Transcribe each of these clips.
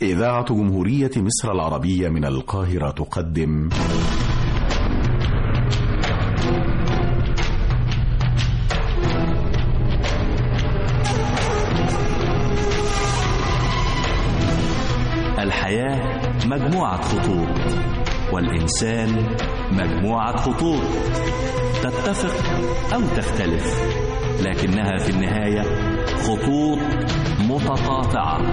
إذاعة جمهورية مصر العربية من القاهرة تقدم الحياة مجموعة خطوط والإنسان مجموعة خطوط تتفق أو تختلف لكنها في النهاية خطوط متقاطعة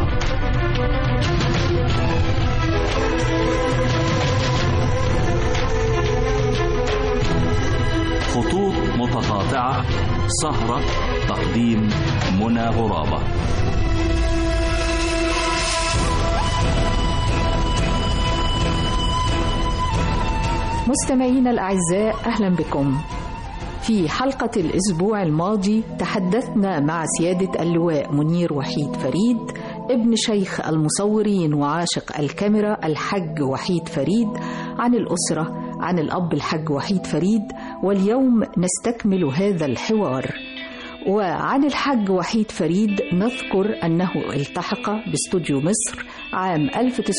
خطوط متقاطعة سهرة تقديم منى غرابة مستمعينا الأعزاء أهلا بكم في حلقة الأسبوع الماضي تحدثنا مع سيادة اللواء منير وحيد فريد ابن شيخ المصورين وعاشق الكاميرا الحج وحيد فريد عن الأسرة عن الأب الحج وحيد فريد واليوم نستكمل هذا الحوار وعن الحج وحيد فريد نذكر أنه التحق باستوديو مصر عام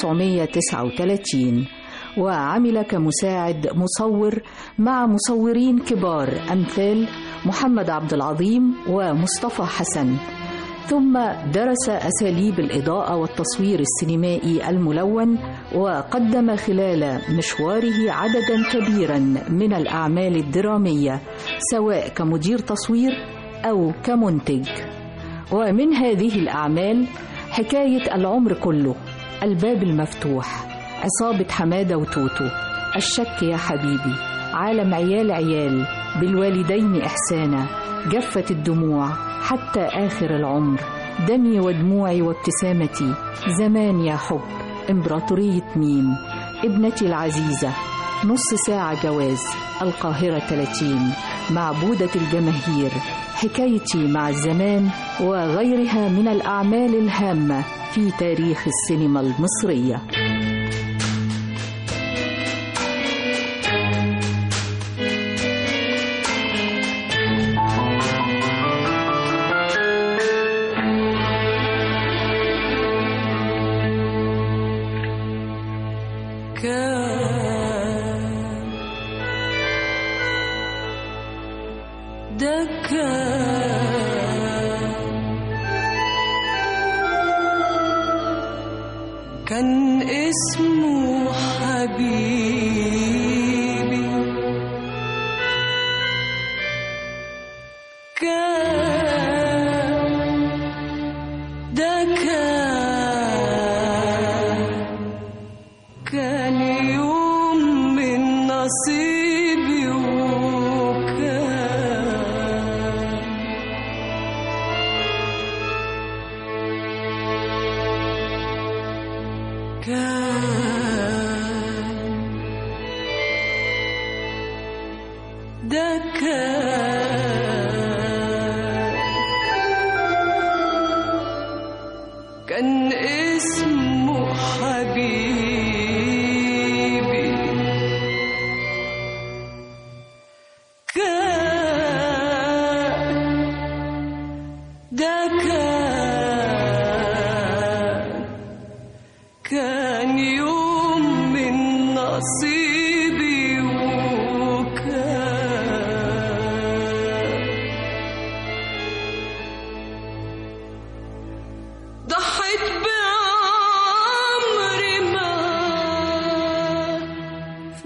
1939 وعمل كمساعد مصور مع مصورين كبار أمثال محمد عبد العظيم ومصطفى حسن ثم درس أساليب الإضاءة والتصوير السينمائي الملون وقدم خلال مشواره عددا كبيرا من الأعمال الدرامية سواء كمدير تصوير أو كمنتج ومن هذه الأعمال حكاية العمر كله الباب المفتوح عصابة حمادة وتوتو الشك يا حبيبي عالم عيال عيال بالوالدين إحسانا جفت الدموع حتى آخر العمر دمي ودموعي وابتسامتي زمان يا حب إمبراطورية ميم ابنتي العزيزة نص ساعة جواز القاهرة 30 معبودة الجماهير حكايتي مع الزمان وغيرها من الأعمال الهامة في تاريخ السينما المصريه كان اسمه حبيبي كان ده كان كان يوم من نصيبي وكان كان ده كان كان اسمه حبيبي كان ده كان كان يوم من نصيبي وكان ضحيت بعمري ما في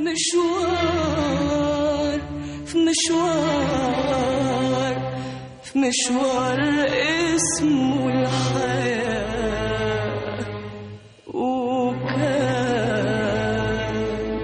مشوار في مشوار في مشوار اسمه الحياة وكان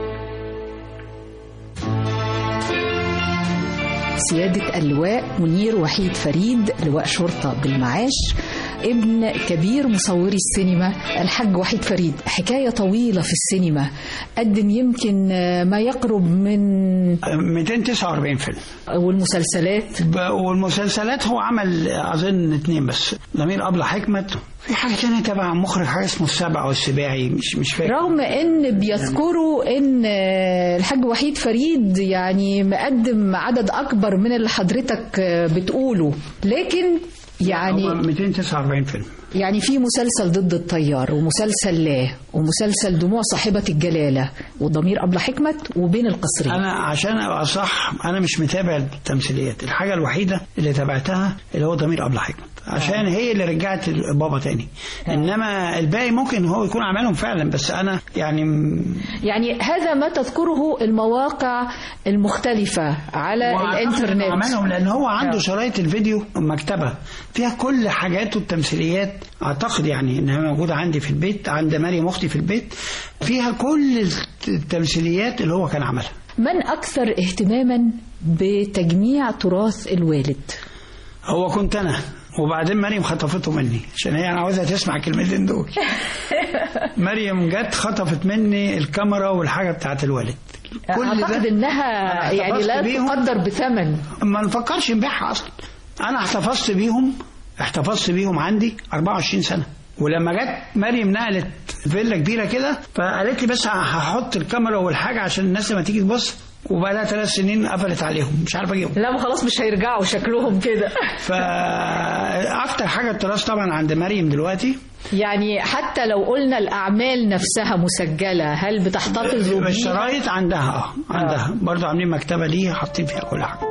سيادة اللواء منير وحيد فريد لواء شرطة بالمعاش ابن كبير مصوري السينما الحاج وحيد فريد حكاية طويلة في السينما قدم يمكن ما يقرب من 249 فيلم والمسلسلات ب- والمسلسلات هو عمل اظن اتنين بس ضمير ابله حكمت في حاجه تانية تبع مخرج حاجه اسمه السبع والسباعي مش مش فاكر رغم ان بيذكروا ان الحاج وحيد فريد يعني مقدم عدد اكبر من اللي حضرتك بتقوله لكن يعني هو 249 فيلم يعني في مسلسل ضد الطيار ومسلسل لا ومسلسل دموع صاحبة الجلالة وضمير أبلة حكمت وبين القصرين انا عشان ابقى صح انا مش متابع التمثيليات الحاجه الوحيده اللي تابعتها اللي هو ضمير ابله حكمت عشان هي اللي رجعت بابا تاني انما الباقي ممكن هو يكون عملهم فعلا بس انا يعني م- يعني هذا ما تذكره المواقع المختلفة على وأعتقد إنه الانترنت عملهم لان هو عنده آه. شرايط الفيديو مكتبه فيها كل حاجاته التمثيليات اعتقد يعني انها موجوده عندي في البيت عند مريم اختي في البيت فيها كل التمثيليات اللي هو كان عملها من أكثر اهتماما بتجميع تراث الوالد هو كنت انا وبعدين مريم خطفته مني عشان هي انا عاوزها تسمع الكلمتين دول مريم جت خطفت مني الكاميرا والحاجه بتاعت الوالد أعتقد إنها أنا يعني لا احتفظت بيهم. تقدر بثمن ما نفكرش نبيعها اصلا انا احتفظت بيهم احتفظت بيهم عندي 24 سنه ولما جت مريم نقلت فيلا كبيره كده فقالت لي بس هحط الكاميرا والحاجه عشان الناس لما تيجي تبص وبقى لها ثلاث سنين قفلت عليهم مش عارف اجيبهم لا ما خلاص مش هيرجعوا شكلهم كده فاكتر حاجه التراث طبعا عند مريم دلوقتي يعني حتى لو قلنا الأعمال نفسها مسجلة هل بتحتفظوا بيها؟ الشرايط عندها اه عندها برضه عاملين مكتبه ليها حاطين فيها كل حاجه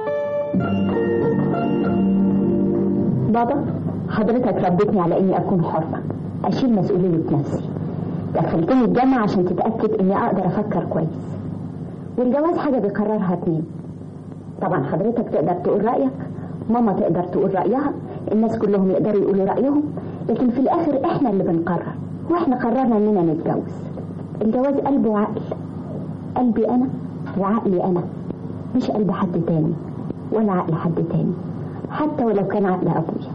بابا حضرتك ربيتني على اني اكون حرة اشيل مسؤولية نفسي دخلتني الجامعة عشان تتأكد اني اقدر افكر كويس والجواز حاجة بيقررها اتنين طبعا حضرتك تقدر تقول رأيك ماما تقدر تقول رأيها الناس كلهم يقدروا يقولوا رأيهم لكن في الاخر احنا اللي بنقرر واحنا قررنا اننا نتجوز الجواز قلب وعقل قلبي انا وعقلي انا مش قلب حد تاني ولا عقل حد تاني حتى ولو كان عقل ابويا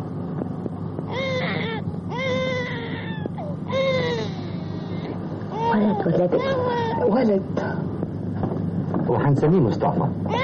ولد ولدت ولد وهنسميه مصطفى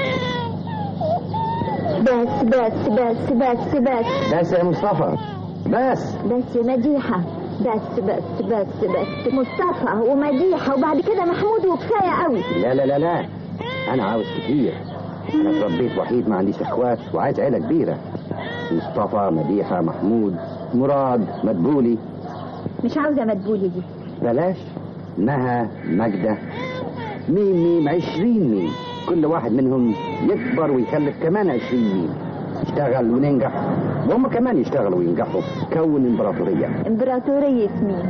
بس بس بس بس بس بس يا مصطفى بس بس مديحة بس بس بس بس مصطفى ومديحة وبعد كده محمود وكفاية قوي لا لا لا لا انا عاوز كتير انا اتربيت وحيد ما عنديش اخوات وعايز عيله كبيره مصطفى مديحه محمود مراد مدبولي مش عاوزة مدبولي دي بلاش نهى مجدة ميم ميم عشرين ميم كل واحد منهم يكبر ويخلف كمان عشرين ميم اشتغل وننجح وهم كمان يشتغلوا وينجحوا كون امبراطورية امبراطورية مين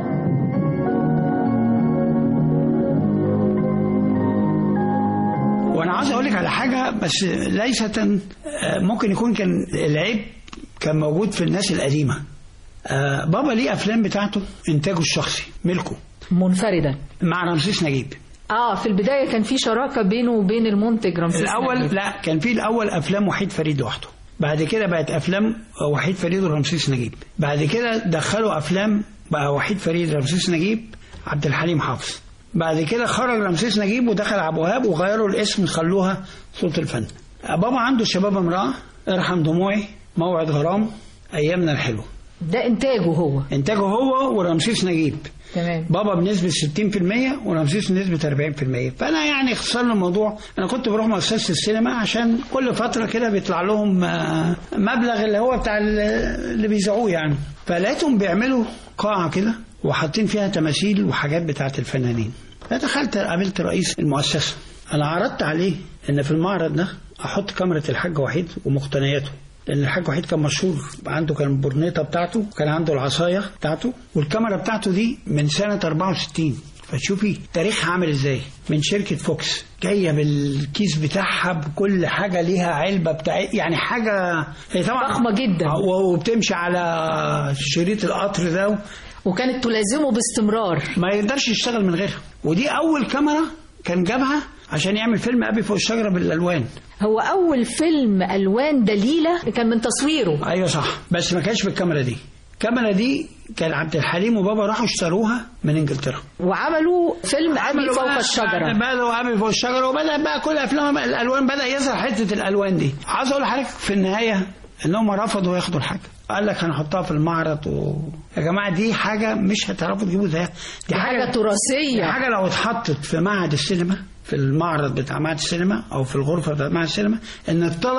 وانا عاوز اقول لك على حاجه بس ليست آه، ممكن يكون كان العيب كان موجود في الناس القديمه آه، بابا ليه افلام بتاعته انتاجه الشخصي ملكه منفردا مع رمسيس نجيب اه في البداية كان في شراكة بينه وبين المنتج رمسيس الاول نجيب. لا كان في الاول افلام وحيد فريد لوحده بعد كده بقت افلام وحيد فريد ورمسيس نجيب بعد كده دخلوا افلام بقى وحيد فريد رمسيس نجيب عبد الحليم حافظ بعد كده خرج رمسيس نجيب ودخل عبد الوهاب وغيروا الاسم خلوها صوت الفن بابا عنده شباب امراه ارحم دموعي موعد غرام ايامنا الحلوه ده انتاجه هو انتاجه هو ورمسيس نجيب تمام بابا بنسبة 60% ورمسيس بنسبة 40% فأنا يعني اختصار الموضوع أنا كنت بروح مؤسسة السينما عشان كل فترة كده بيطلع لهم آه، مبلغ اللي هو بتاع ال- اللي بيذاعوه يعني فلقيتهم بيعملوا قاعة كده وحاطين فيها تماثيل وحاجات بتاعت الفنانين فدخلت قابلت رئيس المؤسسة أنا عرضت عليه إن في المعرض ده أحط كاميرا الحاج وحيد ومقتنياته لان الحاج وحيد كان مشهور عنده كان البورنيطه بتاعته وكان عنده العصايه بتاعته والكاميرا بتاعته دي من سنه 64 فتشوفي تاريخها عامل ازاي من شركه فوكس جايه بالكيس بتاعها بكل حاجه ليها علبه بتاع يعني حاجه هي طبعا ضخمة جدا. وبتمشي على شريط القطر ده وكانت تلازمه باستمرار ما يقدرش يشتغل من غيرها ودي اول كاميرا كان جابها عشان يعمل فيلم ابي فوق الشجره بالالوان هو أول فيلم ألوان دليلة كان من تصويره ايوه صح بس ما كانش بالكاميرا دي الكاميرا دي كان عبد الحليم وبابا راحوا اشتروها من انجلترا وعملوا فيلم أبي عملوا فوق بقى- الشجرة بدأوا ابي فوق الشجره وبدا بقى كل افلام الالوان بدا يظهر حته الالوان دي عاوز اقول لحضرتك في النهايه انهم رفضوا ياخدوا الحاجه قال لك هنحطها في المعرض و... يا جماعه دي حاجه مش هتعرفوا تجيبوا زيها دي حاجة دي تراثية حاجه لو اتحطت في معهد السينما في المعرض بتاع معهد السينما او في الغرفه بتاع معهد السينما ان الطلبه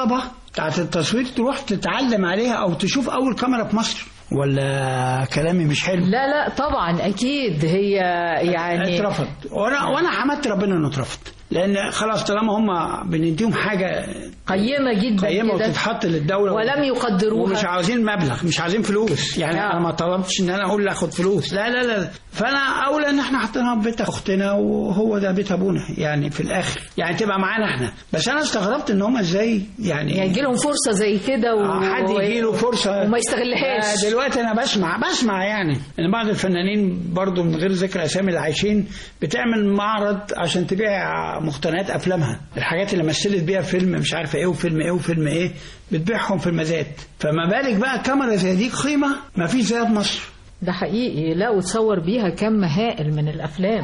بتاعت التصوير تروح تتعلم عليها او تشوف اول كاميرا في مصر ولا كلامي مش حلو لا لا طبعا اكيد هي يعني اترفض وانا وانا حمدت ربنا انه اترفض لان خلاص طالما هم بنديهم حاجه قيمه جدا قيمه كده وتتحط للدوله ولم يقدروها ومش عاوزين مبلغ مش عاوزين فلوس يعني آه. انا ما طلبتش ان انا اقول له اخد فلوس لا لا لا فانا اولى ان احنا حطيناها في بيت اختنا وهو ده بيت ابونا يعني في الاخر يعني تبقى معانا احنا بس انا استغربت ان هم ازاي يعني يعني يجي لهم فرصه زي كده و... آه، حد يجي له فرصه وما يستغلهاش. آه، دلوقتي انا بسمع بسمع يعني ان بعض الفنانين برضو من غير ذكر اسامي اللي عايشين بتعمل معرض عشان تبيع مقتنيات افلامها الحاجات اللي مثلت بيها فيلم مش عارفه ايه وفيلم ايه وفيلم ايه بتبيعهم في المزاد فما بالك بقى كاميرا زي دي قيمه ما فيش زيها في مصر ده حقيقي لا وتصور بيها كم هائل من الافلام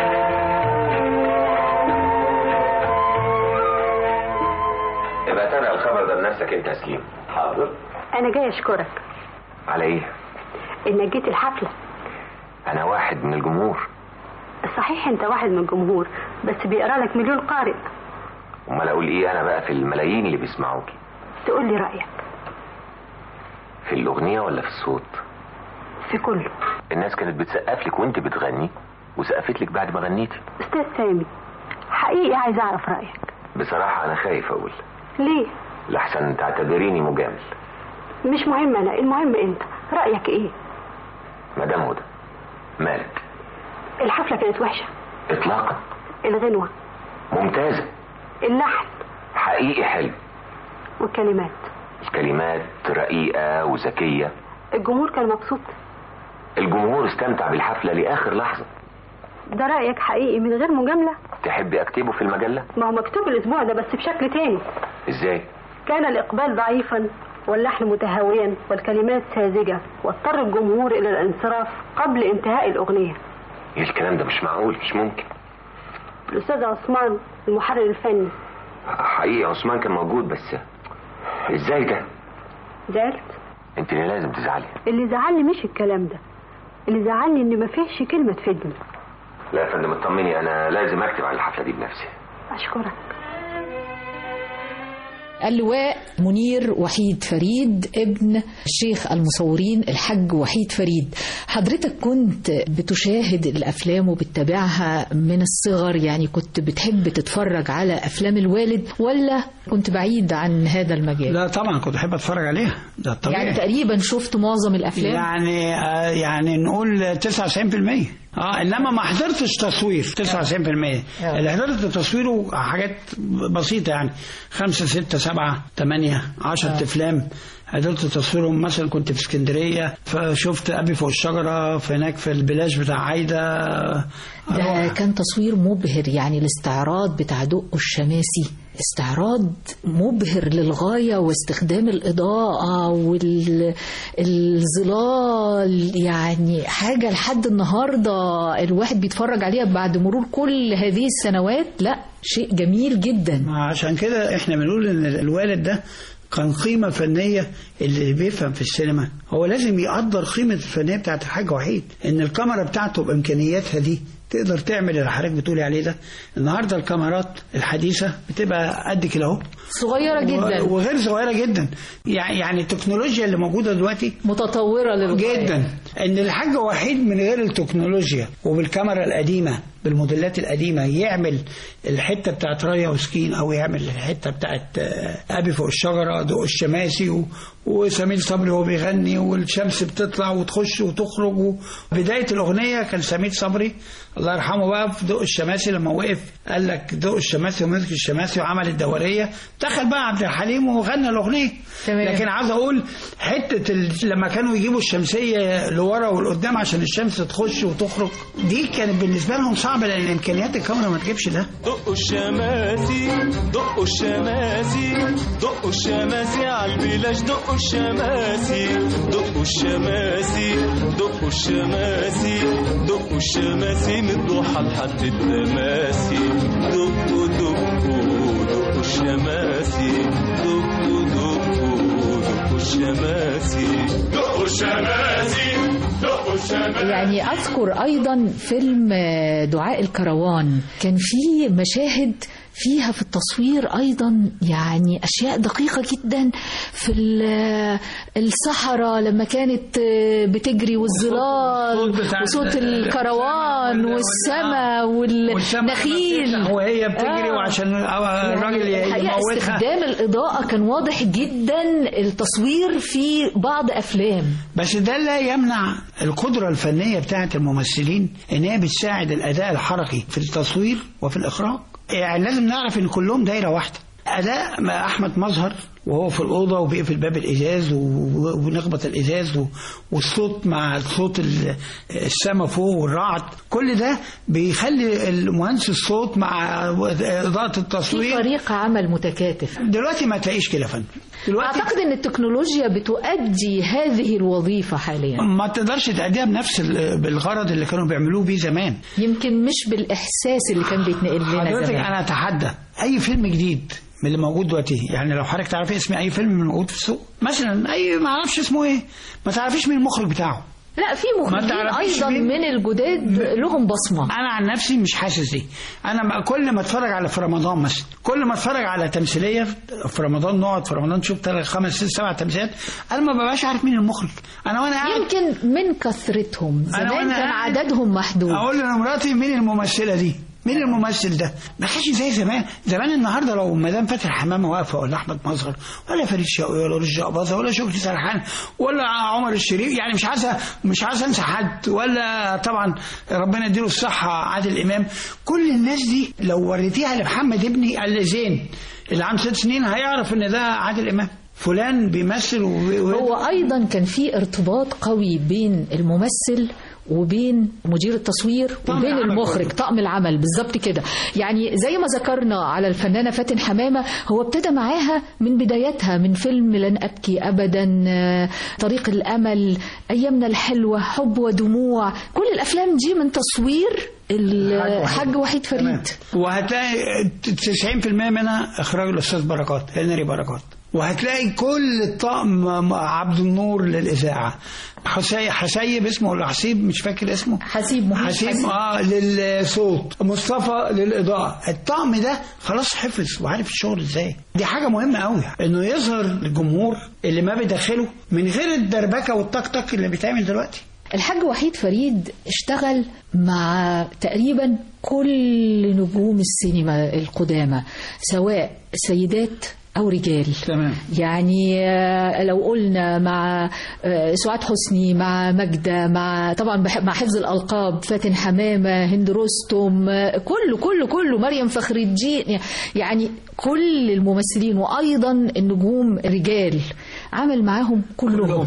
يبقى تابع الخبر ده لنفسك انت يا سليم حاضر انا جاي اشكرك على ايه انك جيت الحفله انا واحد من الجمهور صحيح انت واحد من الجمهور بس بيقرا لك مليون قارئ امال اقول ايه انا بقى في الملايين اللي بيسمعوكي تقول لي رايك في الاغنيه ولا في الصوت في كله الناس كانت بتسقف لك وانت بتغني وسقفت لك بعد ما غنيتي استاذ سامي حقيقي عايز اعرف رايك بصراحه انا خايف اقول ليه لحسن تعتبريني مجامل مش مهم انا المهم انت رايك ايه مدام هدى مالك الحفله كانت وحشه اطلاقا الغنوه ممتازه اللحن حقيقي حلو والكلمات كلمات رقيقه وذكيه الجمهور كان مبسوط الجمهور استمتع بالحفله لاخر لحظه ده رايك حقيقي من غير مجامله تحبي اكتبه في المجله ما هو مكتوب الاسبوع ده بس بشكل تاني ازاي كان الإقبال ضعيفا واللحن متهاويا والكلمات ساذجة واضطر الجمهور إلى الانصراف قبل انتهاء الأغنية ايه الكلام ده مش معقول مش ممكن الأستاذ عثمان المحرر الفني حقيقي عثمان كان موجود بس ازاي ده زعلت انت اللي لازم تزعلي اللي زعلني مش الكلام ده اللي زعلني إن ما فيهش كلمة تفيدني لا يا فندم اطمني انا لازم اكتب على الحفله دي بنفسي أشكرك اللواء منير وحيد فريد ابن الشيخ المصورين الحج وحيد فريد حضرتك كنت بتشاهد الأفلام وبتتابعها من الصغر يعني كنت بتحب تتفرج على أفلام الوالد ولا كنت بعيد عن هذا المجال لا طبعا كنت احب اتفرج عليها ده الطبيعي يعني تقريبا شفت معظم الأفلام يعني آه، يعني نقول 99% اه انما ما حضرتش تصوير 99% اللي حضرت تصويره حاجات بسيطه يعني خمسة ستة سبعة ثمانية عشرة افلام حضرت تصويرهم مثلا كنت في اسكندريه فشفت ابي فوق الشجره في هناك في البلاج بتاع عايده ده كان تصوير مبهر يعني الاستعراض بتاع دق الشماسي استعراض مبهر للغاية واستخدام الإضاءة والظلال يعني حاجة لحد النهاردة الواحد بيتفرج عليها بعد مرور كل هذه السنوات لا شيء جميل جدا عشان كده احنا بنقول ان الوالد ده كان قيمة فنية اللي بيفهم في السينما هو لازم يقدر قيمة الفنية بتاعت الحاج وحيد ان الكاميرا بتاعته بامكانياتها دي تقدر تعمل اللي حضرتك بتقولي عليه ده النهارده الكاميرات الحديثه بتبقى قد كده اهو صغيرة جدا وغير صغيره جدا يعني يعني التكنولوجيا اللي موجوده دلوقتي متطورة للغاية جدا ان الحاج وحيد من غير التكنولوجيا وبالكاميرا القديمه بالموديلات القديمه يعمل الحته بتاعت رايا وسكين او يعمل الحته بتاعت آه، ابي فوق الشجره ضوء الشماسي و- وسمير صبري وهو بيغني والشمس بتطلع وتخش وتخرج بدايه الاغنيه كان سمير صبري الله يرحمه بقى في ضوء الشماسي لما وقف قال لك ضوء الشماسي ومسك الشماسي وعمل الدوريه دخل بقى عبد الحليم وغنى الاغنيه تمام. لكن عاوز اقول حته ال... لما كانوا يجيبوا الشمسيه لورا ولقدام عشان الشمس تخش وتخرج دي كانت بالنسبه لهم صعبه لان امكانيات الكاميرا ما تجيبش ده دقوا الشماسي دقوا الشماسي دقوا الشماسي على البلاش دقوا الشماسي دقوا الشماسي دقوا الشماسي دقوا الشماسي من الضحى لحد التماسي دقوا دقوا دقوا الشماسي دقوا دقوا دقوا الشماسي دقوا الشماسي دقوا الشماسي يعني أذكر أيضا فيلم آه، دعاء الكروان كان فيه مشاهد فيها في التصوير أيضا يعني أشياء دقيقة جدا في ال- الصحراء لما كانت بتجري والظلال والصوت بتاع وصوت ال- الكروان وال- والسماء والسما والنخيل وهي بتجري آه. وعشان الراجل يعني الحقيقة يموتها استخدام الإضاءة كان واضح جدا التصوير في بعض أفلام بس ده لا يمنع القدرة الفنية بتاعت الممثلين ان هي بتساعد الاداء الحركي في التصوير وفي الاخراج يعني لازم نعرف ان كلهم دايرة واحدة اداء ما احمد مظهر وهو في الاوضه وبيقفل باب الازاز و- ونخبط الازاز و- والصوت مع صوت ال- السما فوق والرعد كل ده بيخلي المهندس الصوت مع اضاءه في التصوير طريقة عمل متكاتف دلوقتي ما تلاقيش كده يا فندم دلوقتي أعتقد أن التكنولوجيا بتؤدي هذه الوظيفة حاليا ما تقدرش تأديها بنفس ال- بالغرض اللي كانوا بيعملوه بيه زمان يمكن مش بالإحساس اللي كان بيتنقل لنا حضرتك زمان انا اتحدى اي فيلم جديد من اللي موجود دلوقتي يعني لو حضرتك تعرفي اسم اي فيلم من موجود في السوق مثلا اي ما اعرفش اسمه ايه ما تعرفيش مين المخرج بتاعه لا في مخرجين تعرفيش أيضا مين؟ من الجداد لهم بصمة انا عن نفسي مش حاسس دي انا ما- كل ما اتفرج على في رمضان مثلا كل ما اتفرج على تمثيليه في رمضان نقعد في رمضان نشوف ثلاث خمس ست سبع تمثيلات انا ما ببقاش عارف مين المخرج انا وانا قاعد يمكن من كثرتهم أنا زمان وأنا كان قاعد عددهم محدود اقول لمراتي مين الممثله دي مين الممثل ده ما كانش زي زمان زمان النهارده لو مدام فاتن حمامه واقفه ولا احمد مظهر ولا فريد شوقي ولا رشدي اباظه ولا شكري سرحان ولا عمر الشريف يعني مش عايزه مش عايزه انسى حد ولا طبعا ربنا يديله الصحه عادل امام كل الناس دي لو وريتيها لمحمد ابني اللي زين اللي عنده ست سنين هيعرف ان ده عادل امام فلان بيمثل و... و... هو أيضا كان في ارتباط قوي بين الممثل وبين مدير التصوير طقم وبين العمل المخرج كله. طقم العمل بالظبط كده يعني زي ما ذكرنا على الفنانة فاتن حمامة هو ابتدى معاها من بدايتها من فيلم لن أبكي أبدا آه، طريق الأمل أيامنا الحلوة حب ودموع كل الأفلام دي من تصوير الحاج وحيد فريد تمام. وهتلاقي 90% منها اخراج الاستاذ بركات هنري بركات وهتلاقي كل الطقم عبد النور للاذاعه حسي حسيب اسمه ولا حسيب مش فاكر اسمه حسيب محيط حسيب حسيب. اه للصوت مصطفى للاضاءه الطقم ده خلاص حفظ وعارف الشغل ازاي دي حاجه مهمه قوي انه يظهر للجمهور اللي ما بيدخله من غير الدربكه والطقطق اللي بيتعمل دلوقتي الحاج وحيد فريد اشتغل مع تقريبا كل نجوم السينما القدامى سواء سيدات أو رجال تمام. يعني آه، لو قلنا مع آه، سعاد حسني مع ماجدة مع طبعا بح- مع حفظ الألقاب فاتن حمامة هند رستم آه، كله كله كله مريم فخر الدين يعني كل الممثلين وأيضا النجوم رجال عمل معاهم كلهم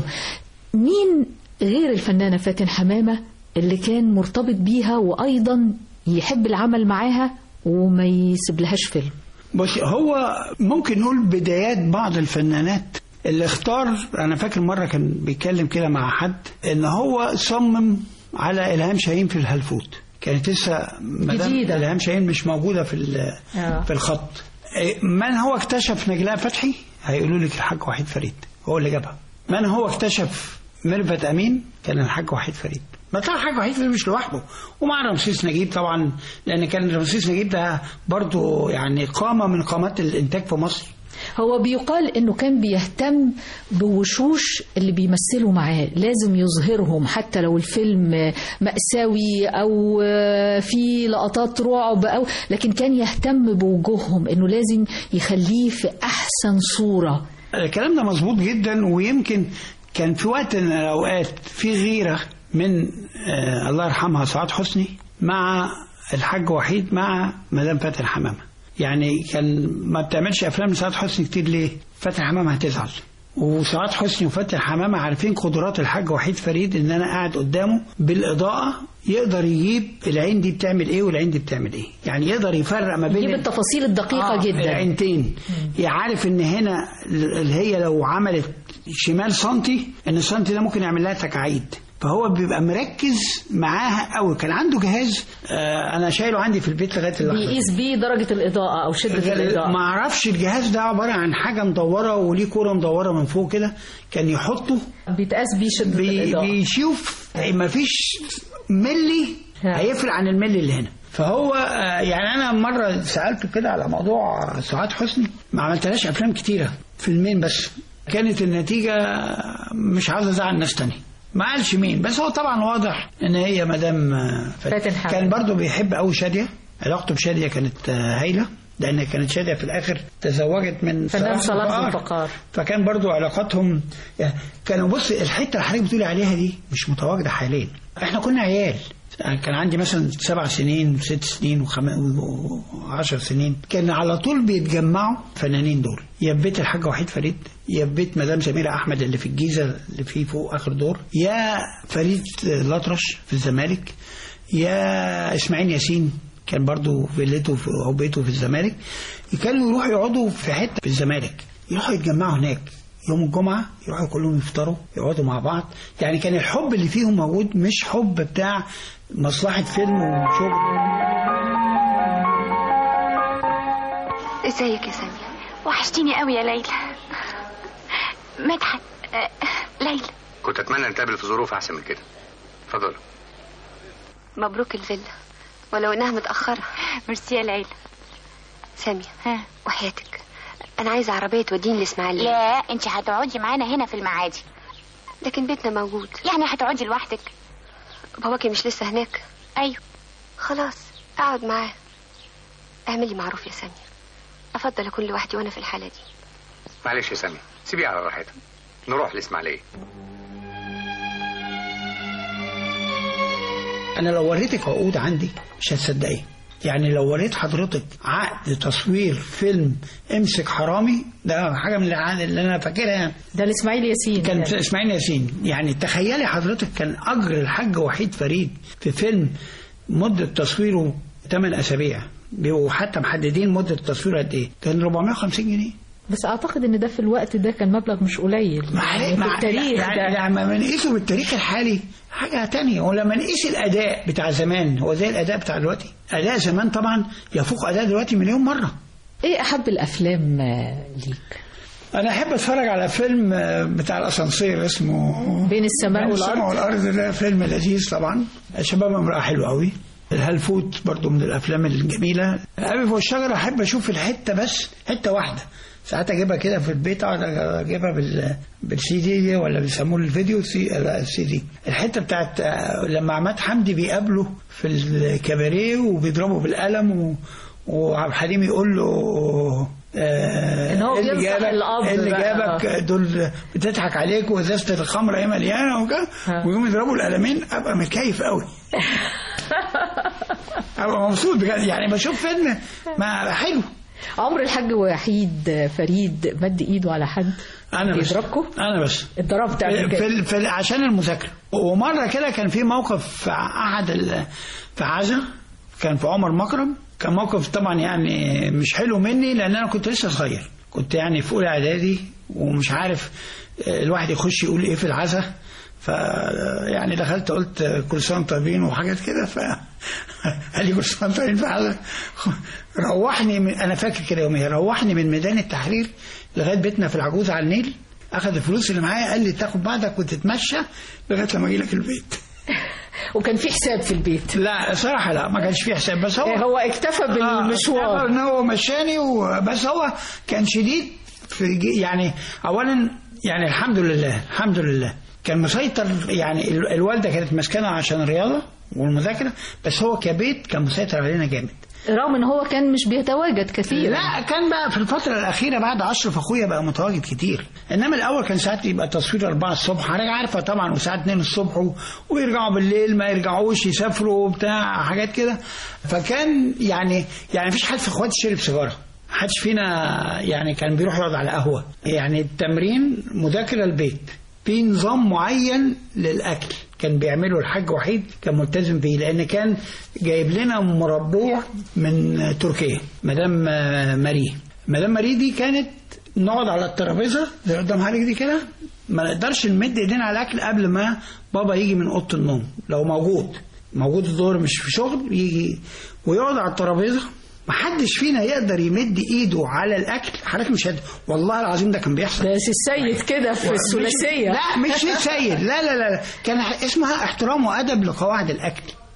مين غير الفنانة فاتن حمامة اللي كان مرتبط بيها وأيضا يحب العمل معاها وما يسيبلهاش فيلم بص هو ممكن نقول بدايات بعض الفنانات اللي اختار انا فاكر مره كان بيتكلم كده مع حد ان هو صمم على الهام شاهين في الهلفوت كانت لسه مدام جديدة. الهام شاهين مش موجوده في ال- آه. في الخط إيه، من هو اكتشف نجلاء فتحي هيقولوا لك الحاج وحيد فريد هو اللي جابها من هو اكتشف ميرفت امين كان الحاج وحيد فريد ما طبعا الحاج وحيد فريد مش لوحده ومع رمسيس نجيب طبعا لان كان رمسيس نجيب ده برضه يعني قامه من قامات الانتاج في مصر هو بيقال انه كان بيهتم بوشوش اللي بيمثلوا معاه لازم يظهرهم حتى لو الفيلم مأساوي او في لقطات رعب او لكن كان يهتم بوجوههم انه لازم يخليه في احسن صورة الكلام ده مظبوط جدا ويمكن كان في وقت من الاوقات في غيره من آه الله يرحمها سعاد حسني مع الحاج وحيد مع مدام فاتن حمامه يعني كان ما بتعملش افلام لسعاد حسني كتير ليه فاتن حمامه هتزعل وسعاد حسني وفاتن حمامه عارفين قدرات الحاج وحيد فريد ان انا قاعد قدامه بالاضاءه يقدر يجيب العين دي بتعمل ايه والعين دي بتعمل ايه يعني يقدر يفرق ما بين يجيب التفاصيل الدقيقة آه جدا العينتين يعرف ان هنا اللي هي لو عملت شمال سنتي ان السنتي ده ممكن يعمل لها تكعيد فهو بيبقى مركز معاها قوي كان عنده جهاز آه انا شايله عندي في البيت لغايه اللحظه دي. بيقيس بيه درجة الإضاءة أو شدة الإضاءة ما اعرفش الجهاز ده عباره عن حاجه مدوره وليه كوره مدوره من فوق كده كان يحطه بيتقاس بيه شدة بي الإضاءة بيشوف ما فيش ملي هيفرق عن الملي اللي هنا فهو آه، يعني انا مره سالته كده على موضوع سعاد حسني ما عملتلاش افلام كتيره فيلمين بس كانت النتيجه مش عاوز ازعل ناس تانية ما قالش مين بس هو طبعا واضح ان هي مدام آه، فاتن حمامة. كان برضو بيحب قوي شاديه علاقته بشاديه كانت آه، هايله لان كانت شاديه في الاخر تزوجت من فنان صلاح ذو ذو الفقار. فكان برضو علاقاتهم يعني كانوا بص الحته اللي حضرتك بتقولي عليها دي مش متواجده حاليا احنا كنا عيال كان عندي مثلا سبع سنين وست سنين وخم... وعشر سنين كان على طول بيتجمعوا فنانين دول يا في بيت الحاج وحيد فريد يا في بيت مدام سميرة أحمد اللي في الجيزة اللي فيه فوق آخر دور يا فريد الأطرش في الزمالك يا إسماعيل ياسين كان برضو فيلته في- أو بيته في الزمالك كانوا يروحوا يقعدوا في حتة في الزمالك يروحوا يتجمعوا هناك يوم الجمعة يروحوا كلهم يفطروا يقعدوا مع بعض يعني كان الحب اللي فيهم موجود مش حب بتاع مصلحة فيلم وشغل ازيك يا سامية وحشتيني قوي يا ليلى مدحت آه، ليلى كنت اتمنى نتقابل في ظروف احسن من كده اتفضل مبروك الفيلا ولو انها متأخرة ميرسي يا ليلى سامية ها وحياتك انا عايزة عربية توديني الاسماعيلية لا انت هتقعدي معانا هنا في المعادي لكن بيتنا موجود يعني هتقعدي لوحدك باباكي مش لسه هناك ايوه خلاص اقعد معاه اعملي معروف يا سامية افضل اكون لوحدي وانا في الحالة دي معلش يا سامي سيبيه على راحتها نروح الاسماعيليه انا لو وريتك عقود عندي مش هتصدقيه يعني لو وريت حضرتك عقد تصوير فيلم امسك حرامي ده حاجه من العقد اللي انا فاكرها يعني ده الاسماعيل ياسين كان يعني. اسماعيل ياسين يعني تخيلي حضرتك كان اجر الحاج وحيد فريد في فيلم مده تصويره 8 اسابيع بيبقوا حتى محددين مده التصوير قد ايه كان 450 جنيه بس اعتقد ان ده في الوقت ده كان مبلغ مش قليل يعني في التاريخ يعني ده لما بنقيسه بالتاريخ الحالي حاجة تانية ولما نقيس الأداء بتاع زمان هو زي الأداء بتاع دلوقتي أداء زمان طبعا يفوق أداء دلوقتي مليون مرة ايه احب الافلام آه، ليك أنا أحب أتفرج على فيلم آه، بتاع الأسانسير اسمه بين السماء بين والأرض. السماء والأرض ده فيلم لذيذ طبعا شباب امرأة حلو قوي الهلفوت برضو من الأفلام الجميلة أبي فوق الشجرة أحب أشوف الحتة بس حتة واحدة ساعات اجيبها كده في البيت اقعد اجيبها بال بالسي دي دي ولا بيسموه الفيديو سي لا السي دي الحته بتاعت آه، لما عماد حمدي بيقابله في الكباريه وبيضربه بالقلم و... وعبد الحليم يقول له آه إن هو إيه اللي بينصح جابك الأب إيه اللي بقى. جابك دول بتضحك عليك وازازه الخمر هي مليانه وكده ها. ويقوم يضربوا القلمين ابقى متكيف قوي ابقى مبسوط بجد يعني بشوف فيلم ما حلو عمر الحاج وحيد فريد مد ايده على حد انا بس بيضربكم انا بس اتضربت قبل في, كده في, في عشان المذاكره ومره كده كان في موقف في احد ال- في عزا كان في عمر مكرم كان موقف طبعا يعني مش حلو مني لان انا كنت لسه صغير كنت يعني في اولى اعدادي ومش عارف آه، الواحد يخش يقول ايه في العزا ف يعني دخلت قلت كل سنه وأنتم طيبين وحاجات كده ف قال لي كل سنه وأنتم طيبين في العزا روحني من انا فاكر كده يوميها روحني من ميدان التحرير لغايه بيتنا في العجوز على النيل اخذ الفلوس اللي معايا قال لي تاخد بعضك وتتمشى لغايه لما اجي لك البيت وكان في حساب في البيت لا صراحه لا ما كانش في حساب بس هو هو اكتفى آه، بالمشوار اعتبر ان هو مشاني وبس هو كان شديد في جي- يعني اولا يعني الحمد لله الحمد لله كان مسيطر يعني ال- الوالده كانت ماسكانا عشان الرياضه والمذاكره بس هو كبيت كان مسيطر علينا جامد رغم ان هو كان مش بيتواجد كثيرا لا كان بقى في الفترة الأخيرة بعد أشرف أخويا بقى متواجد كتير إنما الأول كان ساعات يبقى تصوير أربعة الصبح حضرتك عارفة طبعا وساعات اتنين الصبح و- ويرجعوا بالليل ما يرجعوش يسافروا وبتاع حاجات كده فكان يعني يعني مفيش حد في إخواتي شرب سيجارة محدش فينا يعني كان بيروح يقعد على قهوة يعني التمرين مذاكرة البيت في نظام معين للأكل كان بيعمله الحاج وحيد كان ملتزم بيه لأن كان جايب لنا مربوع من تركيا مدام آه، ماري مدام ماري دي كانت نقعد على الترابيزة زي قدام حضرتك دي كده ما نقدرش نمد ايدينا على الأكل قبل ما بابا يجي من أوضة النوم لو موجود موجود الظهر مش في شغل يجي ويقعد على الترابيزة محدش فينا يقدر يمد ايده على الاكل حضرتك مش هد... والله العظيم ده كان بيحصل بس السيد كده في مش- الثلاثيه لا مش سيد لا لا لا كان اسمها احترام وادب لقواعد الاكل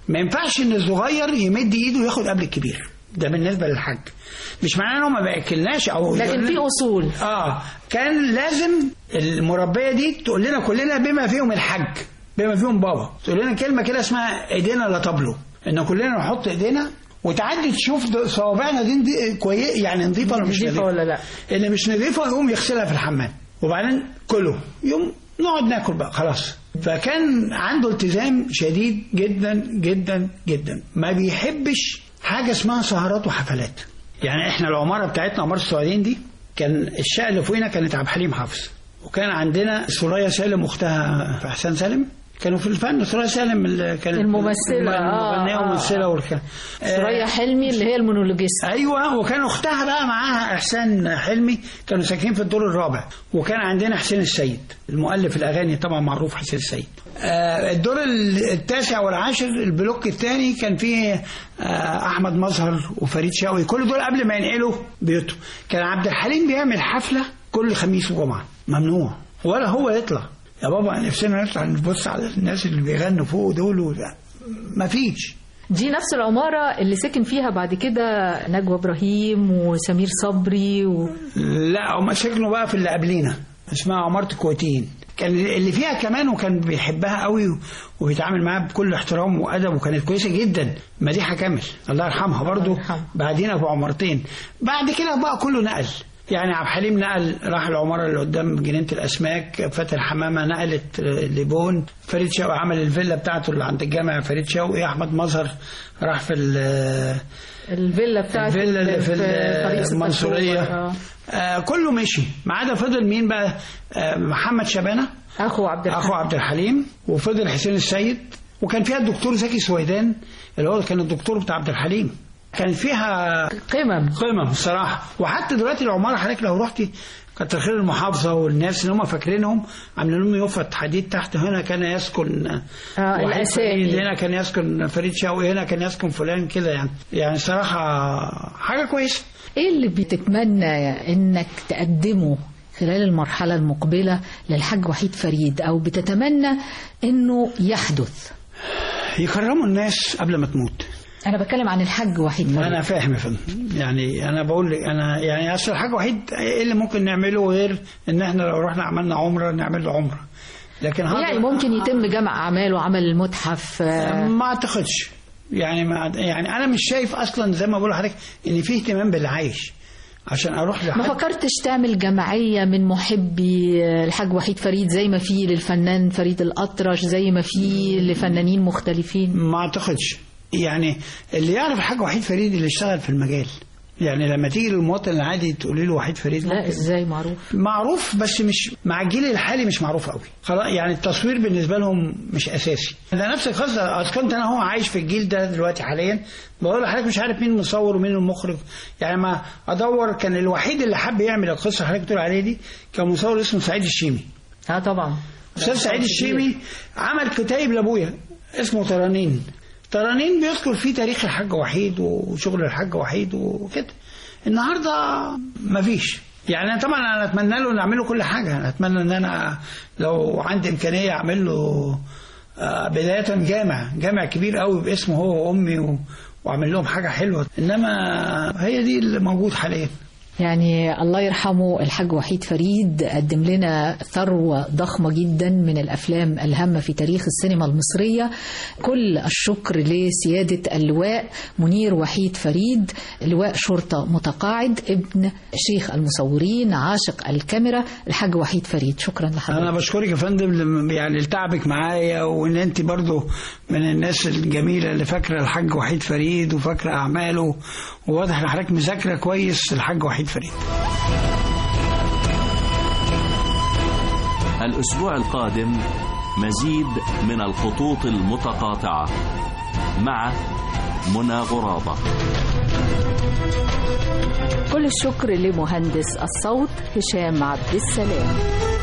ما ينفعش ان الصغير يمد ايده وياخد قبل الكبير ده بالنسبه للحج مش معناه ان هو ما بياكلناش او لكن في اصول اه كان لازم المربيه دي تقول لنا كلنا بما فيهم الحج بما فيهم بابا تقول لنا كلمه كده اسمها ايدينا لا تبلو ان كلنا نحط ايدينا وتعدي تشوف ده- صوابعنا دي, دي كويس يعني نظيفه ولا مش نضيفة نظيفه ولا لا اللي مش نظيفه يقوم يغسلها في الحمام وبعدين كله يوم نقعد ناكل بقى خلاص فكان عنده التزام شديد جدا جدا جدا ما بيحبش حاجه اسمها سهرات وحفلات يعني احنا العماره بتاعتنا عماره السعوديين دي كان الشقه اللي فوقنا كانت عبد الحليم حافظ وكان عندنا سوريا سالم واختها في حسان سالم كانوا في الفن سوريا سالم اللي كانت الممثلة، آه، المغنيه آه، والممثله والكلام سوريا حلمي اللي هي المونولوجيست ايوه وكان اختها بقى معاها احسان حلمي كانوا ساكنين في الدور الرابع وكان عندنا حسين السيد المؤلف الاغاني طبعا معروف حسين السيد آه الدور التاسع والعاشر البلوك الثاني كان فيه آه احمد مظهر وفريد شوقي كل دول قبل ما ينقلوا بيوتهم كان عبد الحليم بيعمل حفله كل خميس وجمعه ممنوع ولا هو يطلع يا بابا نفسنا نطلع نبص على الناس اللي بيغنوا فوق دول ولا مفيش دي نفس العمارة اللي سكن فيها بعد كده نجوى إبراهيم وسمير صبري و... لا هم سكنوا بقى في اللي قبلينا اسمها عمارة الكويتيين كان اللي فيها كمان وكان بيحبها قوي وبيتعامل معاها بكل احترام وادب وكانت كويسه جدا مديحه كامل الله يرحمها برضو بعدينا بعمرتين بعد كده بقى كله نقل يعني عبد الحليم نقل راح العماره اللي قدام جنينه الاسماك فاتن حمامه نقلت لبون فريد شوقي عمل الفيلا بتاعته اللي عند الجامع فريد شوقي احمد مظهر راح في ال- الفيلا بتاعت الفيلا اللي في طريق ستة المنصوريه أكتوبر. آه. آه كله مشي ما عدا فضل مين بقى آه محمد شبانه اخو عبد الحليم اخو عبد الحليم وفضل حسين السيد وكان فيها الدكتور زكي سويدان اللي هو كان الدكتور بتاع عبد الحليم كان فيها قمم قمم الصراحه وحتى دلوقتي العماره حضرتك لو رحتي كتر خير المحافظه والناس اللي هم فاكرينهم عاملين لهم يفط حديد تحت هنا كان يسكن آه وحيد الاسامي فريد هنا كان يسكن فريد شوقي هنا كان يسكن فلان كده يعني يعني صراحه حاجه كويسه ايه اللي بتتمنى انك تقدمه خلال المرحلة المقبلة للحاج وحيد فريد او بتتمنى انه يحدث يكرموا الناس قبل ما تموت انا بتكلم عن الحاج وحيد فريد انا فاهم يا فندم يعني انا بقول لك انا يعني اصل الحاجه وحيد ايه اللي ممكن نعمله غير ان احنا لو رحنا عملنا عمره نعمل له عمره لكن هذا يعني ممكن يتم جمع اعمال وعمل المتحف آه، ما اعتقدش يعني ما يعني انا مش شايف اصلا زي ما بقول لحضرتك ان في اهتمام باللي عايش عشان اروح ما لحد فكرتش تعمل جمعية من محبي الحاج وحيد فريد زي ما في للفنان فريد الأطرش زي ما في لفنانين مختلفين ما اعتقدش يعني اللي يعرف الحاج وحيد فريد اللي اشتغل في المجال يعني لما تيجي للمواطن العادي تقولي له وحيد فريد لا ممكن- ازاي معروف معروف بس مش مع الجيل الحالي مش معروف قوي خلاص يعني التصوير بالنسبه لهم مش اساسي ده نفس القصه اذا كنت انا هو عايش في الجيل ده دلوقتي حاليا بقول لحضرتك مش عارف مين المصور ومين المخرج يعني ما ادور كان الوحيد اللي حب يعمل القصه اللي حضرتك بتقول عليه دي كان مصور اسمه سعيد الشيمي اه طبعا استاذ سعيد الشيمي عمل كتيب لابويا اسمه ترانين ترانين بيذكر فيه تاريخ الحاج وحيد وشغل الحاج وحيد وكده النهارده مفيش يعني أنا طبعا انا اتمنى له ان اعمل له كل حاجه انا اتمنى ان انا لو عندي امكانيه اعمل له آه، بدايه جامع جامع كبير قوي باسمه هو وامي و- واعمل لهم حاجه حلوه انما هي دي اللي موجود حاليا يعني الله يرحمه الحاج وحيد فريد قدم لنا ثروة ضخمة جدا من الأفلام الهامة في تاريخ السينما المصرية كل الشكر لسيادة اللواء منير وحيد فريد لواء شرطة متقاعد ابن شيخ المصورين عاشق الكاميرا الحاج وحيد فريد شكرا لحضرتك انا بشكرك يا فندم لم- يعني لتعبك معايا وان انت برضو من الناس الجميله اللي فاكره الحاج وحيد فريد وفاكره اعماله وواضح ان حضرتك مذاكره كويس الحاج وحيد فريد الأسبوع القادم مزيد من الخطوط المتقاطعة مع منى غرابة كل الشكر لمهندس الصوت هشام عبد السلام